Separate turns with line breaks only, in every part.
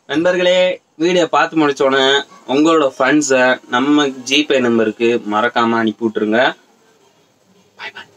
நண்பர்களே வீடியோ பார்த்து முடிச்சோன்னே உங்களோட ஃப்ரெண்ட்ஸை நம்ம ஜிபே நம்பருக்கு மறக்காம அனுப்பி விட்டுருங்க பாய் பாய்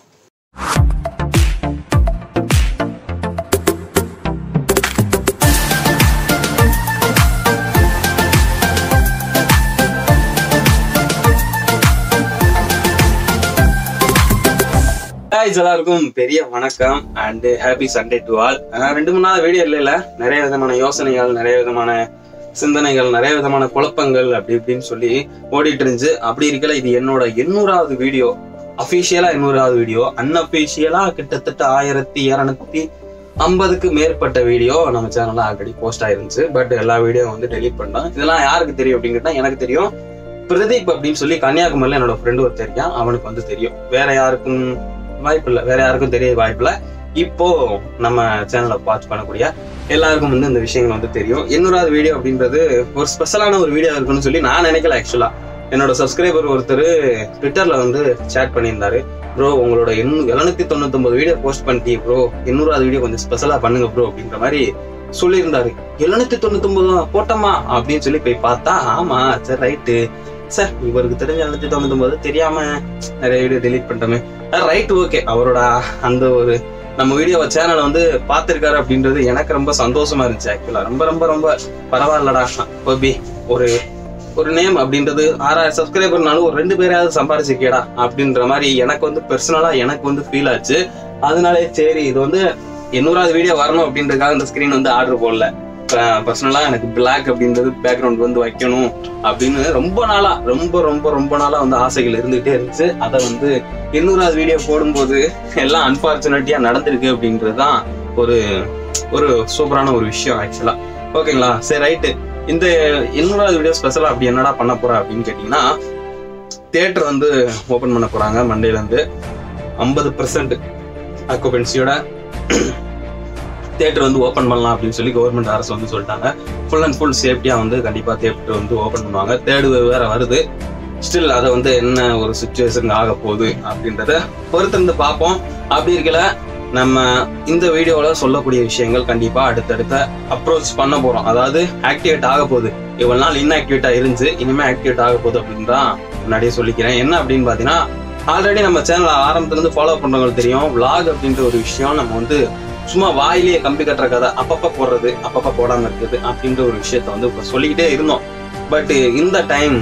guys எல்லாருக்கும் பெரிய வணக்கம் and happy Sunday to all ரெண்டு மூணு நாள் வீடியோ இல்லைல்ல நிறைய விதமான யோசனைகள் நிறைய விதமான சிந்தனைகள் நிறைய விதமான குழப்பங்கள் அப்படி இப்படின்னு சொல்லி ஓடிட்டு இருந்துச்சு அப்படி இருக்கல இது என்னோட எண்ணூறாவது வீடியோ அபிஷியலா எண்ணூறாவது வீடியோ அன்அபிஷியலா கிட்டத்தட்ட ஆயிரத்தி இரநூத்தி ஐம்பதுக்கு மேற்பட்ட வீடியோ நம்ம சேனல்ல ஆல்ரெடி போஸ்ட் ஆயிருந்துச்சு பட் எல்லா வீடியோ வந்து டெலீட் பண்ணோம் இதெல்லாம் யாருக்கு தெரியும் அப்படின்னு கேட்டா எனக்கு தெரியும் பிரதீப் அப்படின்னு சொல்லி கன்னியாகுமரியில என்னோட ஃப்ரெண்டு ஒருத்தர் இருக்கான் அவனுக்கு வந்து தெரியும் வேற யாருக்கும் வாய்ப்பு இல்லை வேற யாருக்கும் தெரிய வாய்ப்பு இல்லை இப்போ நம்ம சேனலை வாட்ச் பண்ணக்கூடிய எல்லாருக்கும் வந்து இந்த விஷயங்கள் வந்து தெரியும் எண்ணூறாவது வீடியோ அப்படின்றது ஒரு ஸ்பெஷலான ஒரு வீடியோ இருக்குன்னு சொல்லி நான் நினைக்கல ஆக்சுவலா என்னோட சப்ஸ்கிரைபர் ஒருத்தர் ட்விட்டர்ல வந்து சேட் பண்ணியிருந்தாரு ப்ரோ உங்களோட எண்ணூ எழுநூத்தி தொண்ணூத்தொன்பது வீடியோ போஸ்ட் பண்ணிட்டீங்க ப்ரோ எண்ணூறாவது வீடியோ கொஞ்சம் ஸ்பெஷலா பண்ணுங்க ப்ரோ அப்படின்ற மாதிரி சொல்லியிருந்தாரு எழுநூத்தி தொண்ணூத்தொன்பது போட்டோமா அப்படின்னு சொல்லி போய் பார்த்தா ஆமா சரி ரைட்டு சார் இவருக்கு தெரிஞ்ச எழுநூத்தி தொண்ணூத்தொன்பது தெரியாம நிறைய வீடியோ டெலீட் பண்ணிட்டோமே ரைட் ஓகே அவரோட அந்த ஒரு நம்ம வீடியோ சேனலை வந்து பார்த்திருக்காரு அப்படின்றது எனக்கு ரொம்ப சந்தோஷமா இருந்துச்சு ஆக்சுவலா ரொம்ப ரொம்ப ரொம்ப பரவாயில்லடா கோபி ஒரு ஒரு நேம் அப்படின்றது ஆறாயிரம் சப்ஸ்கிரைபர்னாலும் ஒரு ரெண்டு பேராவது சம்பாரிச்சிருக்கேடா அப்படின்ற மாதிரி எனக்கு வந்து பர்சனலா எனக்கு வந்து ஃபீல் ஆச்சு அதனாலே சரி இது வந்து எண்ணூறாவது வீடியோ வரணும் அப்படின்றதுக்காக இந்த ஸ்கிரீன் வந்து ஆர்டர் போடல பர்சனலா எனக்கு பிளாக் அப்படின்றது பேக்ரவுண்ட் வந்து வைக்கணும் அப்படின்னு ரொம்ப நாளா ரொம்ப ரொம்ப ரொம்ப நாளா வந்து ஆசைகள் இருந்துகிட்டே இருந்துச்சு அதை வந்து எண்ணூறாவது வீடியோ போடும்போது எல்லாம் அன்பார்ச்சுனேட்டியா நடந்திருக்கு அப்படின்றது தான் ஒரு ஒரு சூப்பரான ஒரு விஷயம் ஆக்சுவலா ஓகேங்களா சரி ரைட்டு இந்த எண்ணூறாவது வீடியோ ஸ்பெஷலா அப்படி என்னடா பண்ண போறா அப்படின்னு கேட்டீங்கன்னா தியேட்டர் வந்து ஓபன் பண்ண போறாங்க மண்டேல இருந்து ஐம்பது பெர்சன்ட் அக்குபென்சியோட தியேட்டர் வந்து ஓப்பன் பண்ணலாம் அப்படின்னு சொல்லி கவர்மெண்ட் அரசு வந்து சொல்லிட்டாங்க ஃபுல் அண்ட் ஃபுல் சேஃப்டியா வந்து கண்டிப்பா தியேட்டர் வந்து ஓப்பன் பண்ணுவாங்க தேர்ட் வேவ் வேற வருது ஸ்டில் அதை வந்து என்ன ஒரு சுச்சுவேஷன் ஆக போகுது அப்படின்றத பொறுத்திருந்து பார்ப்போம் அப்படி இருக்கல நம்ம இந்த வீடியோல சொல்லக்கூடிய விஷயங்கள் கண்டிப்பா அடுத்தடுத்த அப்ரோச் பண்ண போறோம் அதாவது ஆக்டிவேட் ஆக போகுது இவ்வளவு நாள் இன்ஆக்டிவேட்டா இருந்துச்சு இனிமே ஆக்டிவேட் ஆக போகுது அப்படின்னு தான் முன்னாடியே சொல்லிக்கிறேன் என்ன அப்படின்னு பாத்தீங்கன்னா ஆல்ரெடி நம்ம சேனல் ஆரம்பத்துல இருந்து ஃபாலோ பண்றவங்களுக்கு தெரியும் vlog அப்படின்ற ஒரு விஷயம் நம்ம வந்து சும்மா வாயிலேயே கம்பி கட்டுற கதை அப்பப்ப போடுறது அப்பப்ப போடாம இருக்குது அப்படின்ற ஒரு விஷயத்த வந்து இப்ப சொல்லிக்கிட்டே இருந்தோம் பட் இந்த டைம்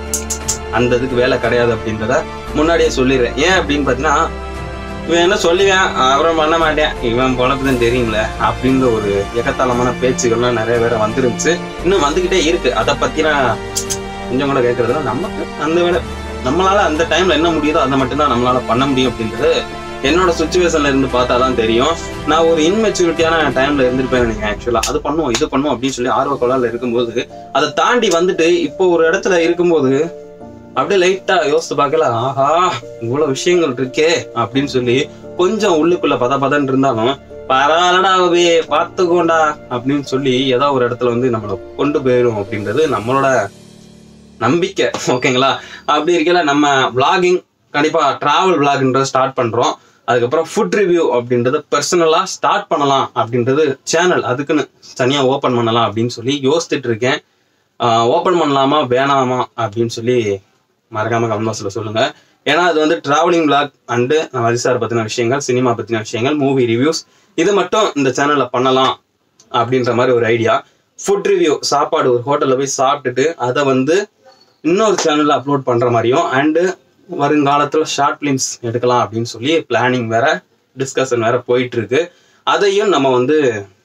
அந்த இதுக்கு வேலை கிடையாது அப்படின்றத முன்னாடியே சொல்லிடுறேன் ஏன் அப்படின்னு பாத்தீங்கன்னா இவன் என்ன சொல்லுவேன் அப்புறம் பண்ண மாட்டேன் இவன் பொழப்புதான் தெரியுங்கள அப்படின்ற ஒரு எகத்தாளமான பேச்சுகள்லாம் நிறைய பேரை வந்துருந்துச்சு இன்னும் வந்துகிட்டே இருக்கு அதை பத்தி நான் கொஞ்சம் கூட கேட்கறதுல நமக்கு அந்த வேலை நம்மளால அந்த டைம்ல என்ன முடியுதோ அதை மட்டும்தான் நம்மளால பண்ண முடியும் அப்படின்றது என்னோட சுச்சுவேஷன்ல இருந்து பார்த்தா தான் தெரியும் நான் ஒரு இன்மெச்சூரிட்டியான டைம்ல இருந்திருப்பேன் நினைக்கிறேன் ஆக்சுவலா அது பண்ணுவோம் இது பண்ணுவோம் அப்படின்னு சொல்லி ஆர்வ கோளாறுல இருக்கும்போது அதை தாண்டி வந்துட்டு இப்போ ஒரு இடத்துல இருக்கும்போது அப்படியே லைட்டா யோசித்து பார்க்கல ஆஹா இவ்வளவு விஷயங்கள் இருக்கே அப்படின்னு சொல்லி கொஞ்சம் உள்ளுக்குள்ள பத பதன்னு இருந்தாலும் பரவாயில்லடாவே பார்த்துக்கோண்டா அப்படின்னு சொல்லி ஏதோ ஒரு இடத்துல வந்து நம்மளை கொண்டு போயிடும் அப்படின்றது நம்மளோட நம்பிக்கை ஓகேங்களா அப்படி இருக்கல நம்ம vlogging கண்டிப்பா டிராவல் vlogன்றத ஸ்டார்ட் பண்றோம் அதுக்கப்புறம் ஃபுட் ரிவ்யூ அப்படின்றத பர்சனலா ஸ்டார்ட் பண்ணலாம் அப்படின்றது சேனல் அதுக்குன்னு தனியா ஓபன் பண்ணலாம் அப்படின்னு சொல்லி யோசிச்சுட்டு இருக்கேன் ஓபன் பண்ணலாமா வேணாமா அப்படின்னு சொல்லி மறக்காம கமெண்ட் பாக்ஸ்ல சொல்லுங்க ஏன்னா அது வந்து டிராவலிங் vlog அண்டு ஹரிசார் பத்தின விஷயங்கள் சினிமா பத்தின விஷயங்கள் மூவி ரிவ்யூஸ் இது மட்டும் இந்த சேனல்ல பண்ணலாம் அப்படின்ற மாதிரி ஒரு ஐடியா ஃபுட் ரிவ்யூ சாப்பாடு ஒரு ஹோட்டல்ல போய் சாப்பிட்டுட்டு அதை வந்து இன்னொரு சேனல்ல அப்லோட் பண்ற மாதிரியும் அண்டு வருங்காலத்துல ஷார்ட் ஃபிலிம்ஸ் எடுக்கலாம் அப்படின்னு சொல்லி பிளானிங் வேற டிஸ்கஷன் வேற போயிட்டு இருக்கு அதையும் நம்ம வந்து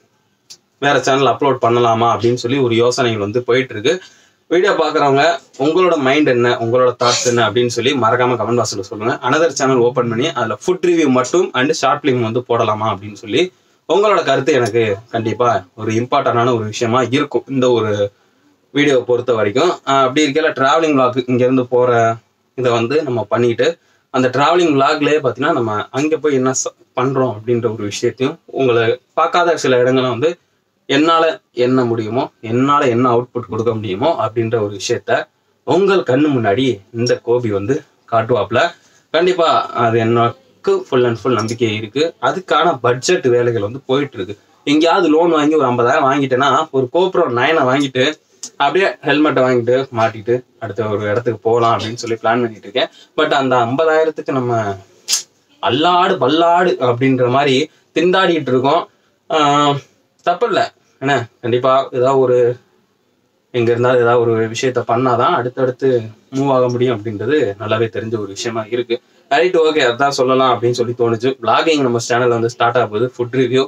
வேற சேனல் அப்லோட் பண்ணலாமா அப்படின்னு சொல்லி ஒரு யோசனைகள் வந்து போயிட்டு இருக்கு வீடியோ பார்க்குறவங்க உங்களோட மைண்ட் என்ன உங்களோட தாட்ஸ் என்ன அப்படின்னு சொல்லி மறக்காம கமெண்ட் பாக்ஸ்ல சொல்லுங்க அனதர் சேனல் ஓப்பன் பண்ணி அதுல ஃபுட் ரிவ்யூ மட்டும் அண்ட் ஷார்ட் ஃபிலிம் வந்து போடலாமா அப்படின்னு சொல்லி உங்களோட கருத்து எனக்கு கண்டிப்பா ஒரு இம்பார்ட்டண்டான ஒரு விஷயமா இருக்கும் இந்த ஒரு வீடியோவை பொறுத்த வரைக்கும் ஆஹ் அப்படி இருக்கல டிராவலிங் vlog இங்க இருந்து போற இதை வந்து நம்ம பண்ணிட்டு அந்த டிராவலிங் vlogலயே பார்த்தீங்கன்னா நம்ம அங்க போய் என்ன ச- பண்றோம் அப்படின்ற ஒரு விஷயத்தையும் உங்களை பார்க்காத சில இடங்களை வந்து என்னால என்ன முடியுமோ என்னால என்ன அவுட்புட் கொடுக்க முடியுமோ அப்படின்ற ஒரு விஷயத்த உங்கள் கண்ணு முன்னாடி இந்த கோபி வந்து காட்டுவாப்ல கண்டிப்பா அது எனக்கு ஃபுல் அண்ட் ஃபுல் நம்பிக்கை இருக்கு அதுக்கான பட்ஜெட் வேலைகள் வந்து போயிட்டு இருக்கு எங்கேயாவது லோன் வாங்கி ஒரு ஐம்பதாயிரம் வாங்கிட்டேன்னா ஒரு கோப்ரோ நயனை வாங்கிட்டு அப்படியே ஹெல்மெட்டை வாங்கிட்டு மாட்டிட்டு அடுத்த ஒரு இடத்துக்கு போகலாம் அப்படின்னு சொல்லி பிளான் பண்ணிட்டு இருக்கேன் பட் அந்த ஐம்பதாயிரத்துக்கு நம்ம அல்லாடு பல்லாடு அப்படின்ற மாதிரி திண்டாடிட்டு இருக்கோம் ஆஹ் தப்பில்லை என்ன கண்டிப்பா ஏதாவது ஒரு எங்க இருந்தாலும் ஏதாவது ஒரு விஷயத்த பண்ணாதான் அடுத்தடுத்து மூவ் ஆக முடியும் அப்படின்றது நல்லாவே தெரிஞ்ச ஒரு விஷயமா இருக்கு ரைட் ஓகே அதான் சொல்லலாம் அப்படின்னு சொல்லி தோணுச்சு பிளாகிங் நம்ம சேனல் வந்து ஸ்டார்ட் ஆக போகுது ஃபுட் ரிவ்யூ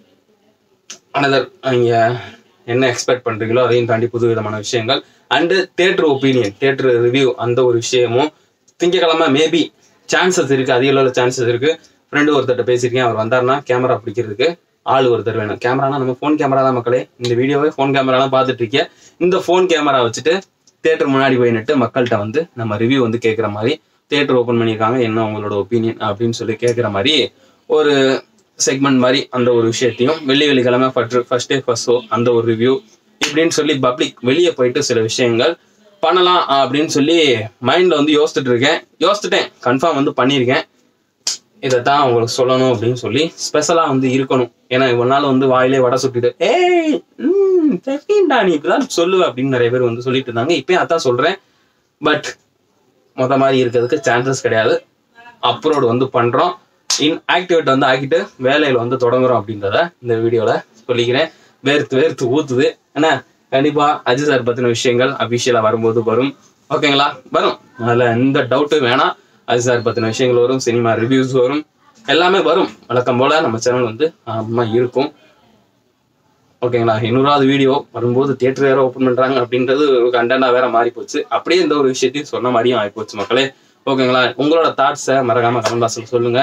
அனதர் நீங்க என்ன எக்ஸ்பெக்ட் பண்றீங்களோ அதையும் தாண்டி புது விதமான விஷயங்கள் and theatre opinion theatre review அந்த ஒரு விஷயமும் திங்கக்கிழமை மேபி சான்சஸ் இருக்கு அதிக அளவில் சான்சஸ் இருக்கு ஃப்ரெண்டு ஒருத்தர்ட்ட பேசியிருக்கேன் அவர் வந்தாருன்னா கேமரா பிடிக்கிறதுக்கு ஆள் ஒருத்தர் வேணும் கேமரானா நம்ம ஃபோன் கேமரா தான் மக்களே இந்த வீடியோவே ஃபோன் கேமரா தான் பார்த்துட்டு இருக்கேன் இந்த ஃபோன் கேமரா வச்சுட்டு தேட்டர் முன்னாடி போய் நிட்டு மக்கள்கிட்ட வந்து நம்ம ரிவ்யூ வந்து கேட்குற மாதிரி தேட்டர் ஓப்பன் பண்ணியிருக்காங்க என்ன உங்களோட ஒப்பீனியன் அப்படின்னு சொல்லி கேட்குற மாதிரி ஒரு செக்மெண்ட் மாதிரி அந்த ஒரு விஷயத்தையும் வெள்ளி வெள்ளிக்கிழமை ஃபர்ஸ்ட் டே ஃபர்ஸ்ட் ஷோ அந்த ஒரு ரிவ்யூ இப்படின்னு சொல்லி பப்ளிக் வெளியே போயிட்டு சில விஷயங்கள் பண்ணலாம் அப்படின்னு சொல்லி மைண்ட்ல வந்து யோசிச்சுட்டு இருக்கேன் யோசிச்சுட்டேன் கன்ஃபார்ம் வந்து பண்ணியிருக்கேன் இதைத்தான் உங்களுக்கு சொல்லணும் அப்படின்னு சொல்லி ஸ்பெஷலா வந்து இருக்கணும் ஏன்னா இவ்வளவு நாள் வந்து வாயிலே வடை சுட்டிட்டு ஏய் ம், தெரியும்டா நீ இப்படிதான் சொல்லுவ அப்படின்னு நிறைய பேர் வந்து சொல்லிட்டு இருந்தாங்க இப்பயும் அதான் சொல்றேன் பட் மொத மாதிரி இருக்கிறதுக்கு சான்சஸ் கிடையாது அப்ரோடு வந்து பண்றோம் இன் ஆக்டிவேட் வந்து ஆக்கிட்டு வேலையில வந்து தொடங்குறோம் அப்படின்றத இந்த வீடியோல சொல்லிக்கிறேன் வேர்த்து வேர்த்து ஊத்துது என்ன கண்டிப்பா அஜித் சார் பத்தின விஷயங்கள் அபிஷியலா வரும்போது வரும் ஓகேங்களா வரும் அதுல எந்த டவுட்டும் வேணாம் அஜித் சார் பத்தின விஷயங்கள் வரும் சினிமா ரிவ்யூஸ் வரும் எல்லாமே வரும் வழக்கம் போல நம்ம சேனல் வந்து ஆமா இருக்கும் ஓகேங்களா இன்னொராவது வீடியோ வரும்போது தியேட்டர் வேற ஓப்பன் பண்றாங்க அப்படின்றது ஒரு கண்டென்டா வேற மாறி போச்சு அப்படியே இந்த ஒரு விஷயத்தையும் சொன்ன மாதிரியும் ஆகி போச்சு மக்களே ஓகேங்களா உங்களோட தாட்ஸை மறக்காம கமெண்ட் பாக்ஸ்ல சொல்லுங்க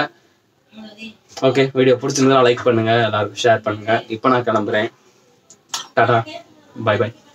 ஓகே வீடியோ பிடிச்சிருந்தா லைக் பண்ணுங்க எல்லாருக்கும் ஷேர் பண்ணுங்க இப்போ நான் கிளம்புறேன் டாடா பை பை